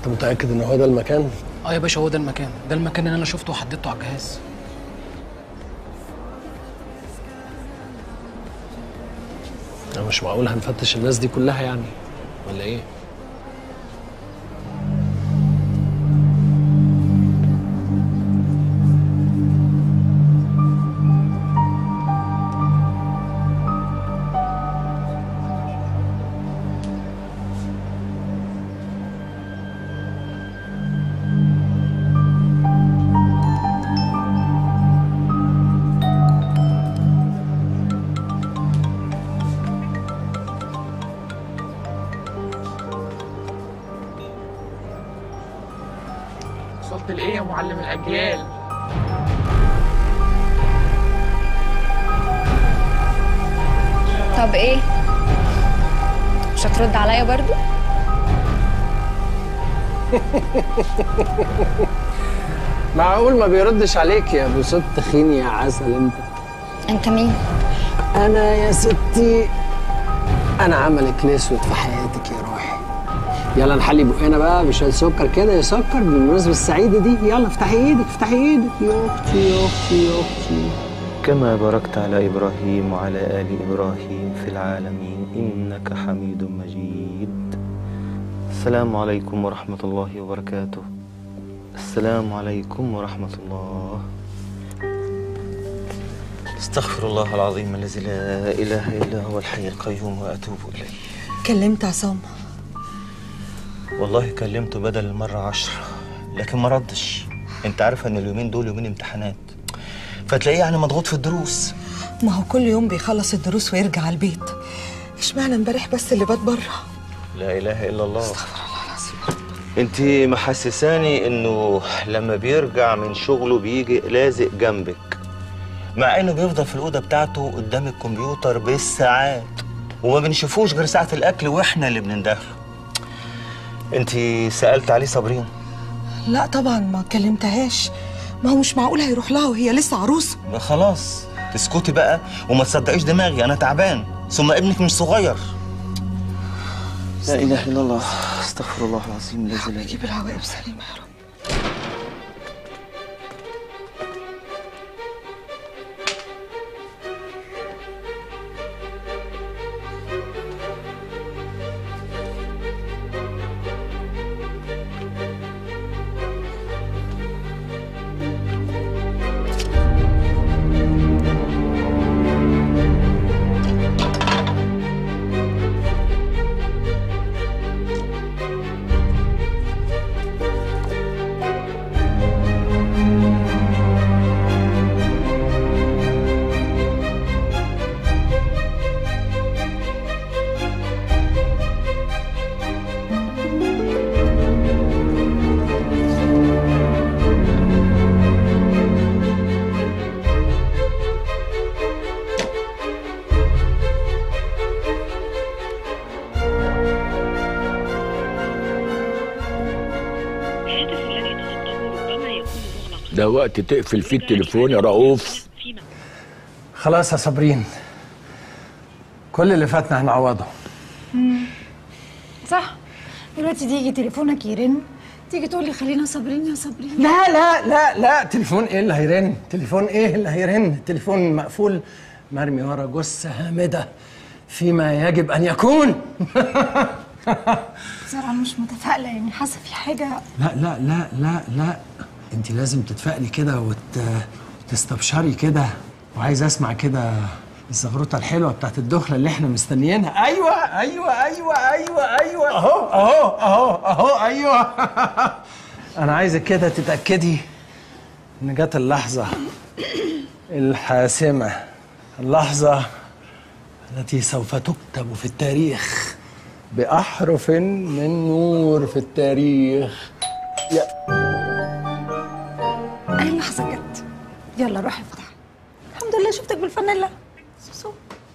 انت متاكد ان هو ده المكان اه يا باشا هو ده المكان ده المكان اللي انا شفته وحددته على الجهاز انا مش معقول هنفتش الناس دي كلها يعني ولا ايه وصلت لايه يا معلم الاجيال طب ايه مش هترد عليا برضو معقول ما بيردش عليك يا ابو ست تخين يا عسل انت انت مين انا يا ستي انا عملك الاسود في حياتك يا روحي يلا نحلي بقنا بقى بشويه سكر كده يسكر بالمناسبه السعيده دي يلا افتحي ايدك افتحي ايدك يا اختي يا اختي يا اختي كما باركت على إبراهيم وعلى آل إبراهيم في العالمين إنك حميد مجيد السلام عليكم ورحمة الله وبركاته السلام عليكم ورحمة الله استغفر الله العظيم الذي لا إله إلا هو الحي القيوم وأتوب إليه كلمت عصام والله كلمته بدل المرة عشرة لكن ما ردش انت عارفة ان اليومين دول يومين امتحانات فتلاقيه يعني مضغوط في الدروس ما هو كل يوم بيخلص الدروس ويرجع البيت اشمعنى امبارح بس اللي بات بره لا اله الا الله انت محسساني انه لما بيرجع من شغله بيجي لازق جنبك مع انه بيفضل في الاوضه بتاعته قدام الكمبيوتر بالساعات وما بنشوفوش غير ساعه الاكل واحنا اللي بنندهله انت سالت عليه صابرين لا طبعا ما كلمتهاش ما هو مش معقول هيروح لها وهي لسه عروسه ما خلاص تسكتي بقى وما تصدقيش دماغي انا تعبان ثم ابنك مش صغير لا اله الا الله استغفر الله العظيم الذي لا يجيب العواقب سليمه يا رب ده وقت تقفل فيه التليفون يا رؤوف خلاص يا صابرين كل اللي فاتنا هنعوضه صح دلوقتي تيجي تليفونك يرن تيجي تقول لي خلينا صابرين يا صابرين لا لا لا لا تليفون ايه اللي هيرن تليفون ايه اللي هيرن التليفون مقفول مرمي ورا جثة هامدة فيما يجب أن يكون بصراحة مش متفائلة يعني حاسة في حاجة لا لا لا لا لا انت لازم تتفائلي كده وت... وتستبشري كده وعايز اسمع كده الزغروطه الحلوه بتاعت الدخله اللي احنا مستنيينها ايوه ايوه ايوه ايوه ايوه اهو اهو اهو اهو ايوه انا عايزك كده تتاكدي ان جت اللحظه الحاسمه اللحظه التي سوف تكتب في التاريخ باحرف من نور في التاريخ يا أي لحظة جت يلا روحي فتح الحمد لله شفتك بالفانيلا سوسو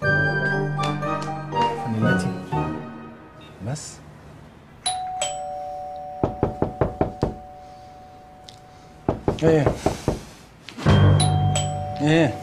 فانيلاتي بس ايه ايه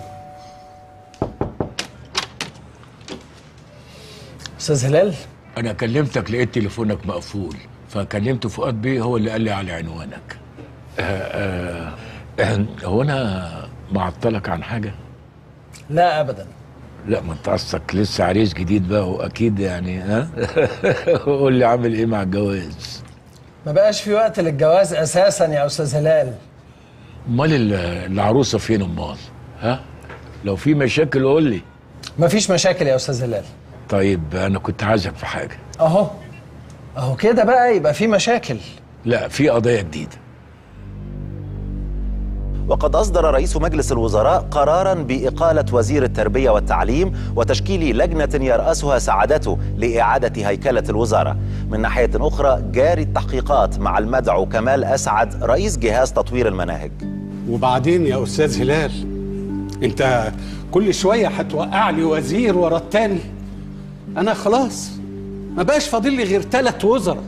استاذ هلال انا كلمتك لقيت تليفونك مقفول فكلمت فؤاد بيه هو اللي قال لي على عنوانك آه آه هو انا معطلك عن حاجه لا ابدا لا ما انت اصلك لسه عريس جديد بقى واكيد يعني ها قول لي عامل ايه مع الجواز ما بقاش في وقت للجواز اساسا يا استاذ هلال امال ال- العروسه فين امال ها لو في مشاكل قول لي مفيش مشاكل يا استاذ هلال طيب انا كنت عايزك في حاجه اهو اهو كده بقى يبقى في مشاكل لا في قضيه جديده وقد أصدر رئيس مجلس الوزراء قرارا بإقالة وزير التربية والتعليم وتشكيل لجنة يرأسها سعادته لإعادة هيكلة الوزارة من ناحية أخرى جاري التحقيقات مع المدعو كمال أسعد رئيس جهاز تطوير المناهج وبعدين يا استاذ هلال انت كل شويه هتوقع لي وزير ورا التاني انا خلاص ما بقاش فاضل لي غير ثلاث وزراء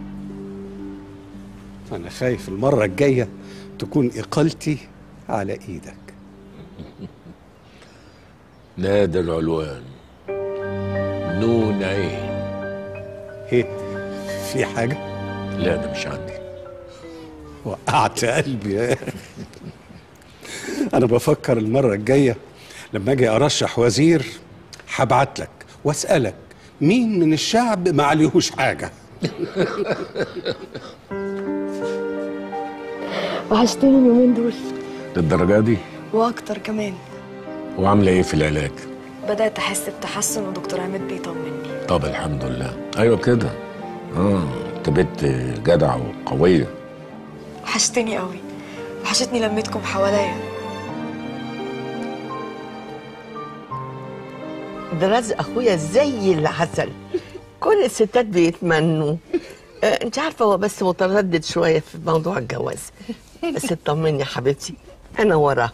انا خايف المره الجايه تكون اقالتي على ايدك نادى العلوان نون عين ايه في حاجه لا ده مش عندي وقعت قلبي يا أخي. انا بفكر المره الجايه لما اجي ارشح وزير هبعت لك واسالك مين من الشعب ما عليهوش حاجه وحشتني اليومين دول للدرجه دي واكتر كمان وعامله ايه في العلاج بدات احس بتحسن ودكتور عماد بيطمني طب الحمد لله ايوه كده اه انت بنت جدعه وقويه وحشتني قوي وحشتني لمتكم حواليا ده رزق اخويا زي العسل كل الستات بيتمنوا آه، انت عارفه هو بس متردد شويه في موضوع الجواز بس اطمني يا حبيبتي انا وراه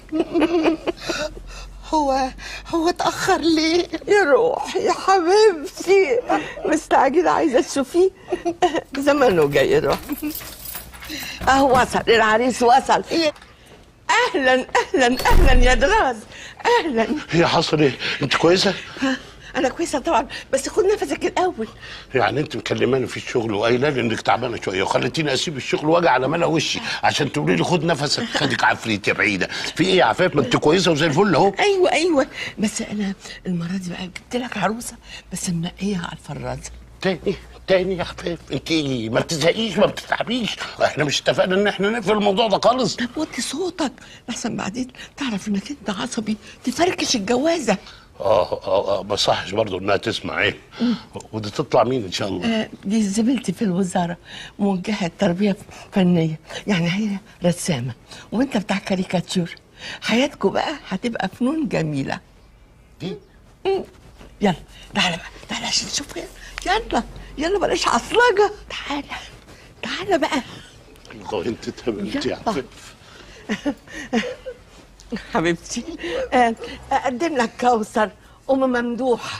هو هو اتأخر ليه؟ يا روح يا حبيبتي مستعجله عايزه تشوفيه زمانه جاي يا روح اهو وصل العريس وصل اهلا اهلا اهلا يا دراز اهلا هي حصل ايه؟ انت كويسه؟ انا كويسه طبعا بس خد نفسك الاول يعني انت مكلماني في الشغل وقايله لي انك تعبانه شويه وخليتيني اسيب الشغل واجي على ملا وشي عشان تقولي لي خد نفسك خدك عفريت يا بعيده في ايه يا عفاف ما انت كويسه وزي الفل اهو ايوه ايوه بس انا المره دي بقى جبت لك عروسه بس منقيها على الفرازه تاني تاني يا عفاف انت ايه ما بتزهقيش ما بتتعبيش احنا مش اتفقنا ان احنا نقفل الموضوع ده خالص طب وطي صوتك لحسن بعدين تعرف انك انت عصبي تفركش الجوازه اه اه اه ما صحش برضه انها تسمع ايه ودي تطلع مين ان شاء الله آه دي زميلتي في الوزاره موجهه تربيه فنيه يعني هي رسامه وانت بتاع كاريكاتير حياتكم بقى هتبقى فنون جميله دي مم. يلا تعالى بقى تعالى عشان نشوف يلا يلا بلاش عصلجه تعالى تعالى بقى والله انت تممت يا يلا. عفاف حبيبتي آه، اقدم لك كوثر ام ممدوح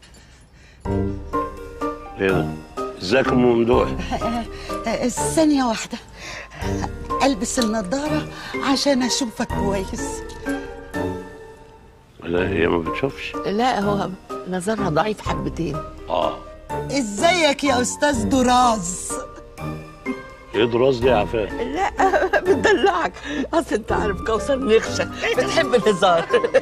ايه ده؟ ازيك يا ام ممدوح؟ آه، ثانية واحدة ألبس النضارة عشان أشوفك كويس لا هي ما بتشوفش لا هو نظرها ضعيف حبتين اه ازيك يا أستاذ دراز ايه دراس دي يا عفاف؟ لا بتدلعك اصل انت عارف كوثر نخشه بتحب الهزار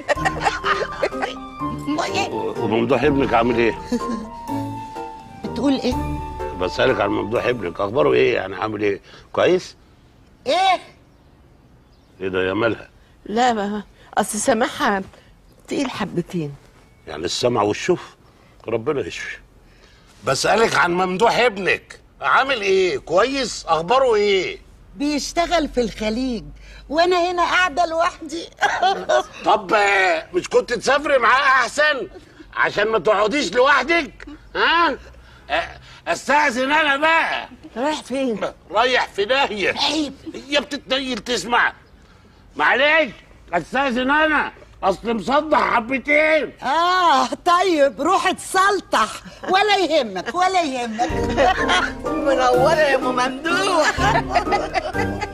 و- وممدوح ابنك عامل ايه؟ بتقول إيه؟ بسألك عن ممدوح ابنك اخباره ايه يعني عامل ايه؟ كويس؟ إيه؟ ايه ده يا مالها؟ لا ما اصل سامعها تقيل حبتين يعني السمع والشوف ربنا يشفي بسألك عن ممدوح ابنك عامل ايه؟ كويس؟ اخباره ايه؟ بيشتغل في الخليج وأنا هنا قاعدة لوحدي طب آه، مش كنت تسافري معاه احسن عشان ما تقعديش لوحدك ها آه، استاذن انا بقى رايح فين رايح في داهيه هي بتتنيل تسمع معلش استاذن انا اصل مصدع حبتين آه طيب روح اتسلطح ولا يهمك ولا يهمك منوره يا ام ممدوح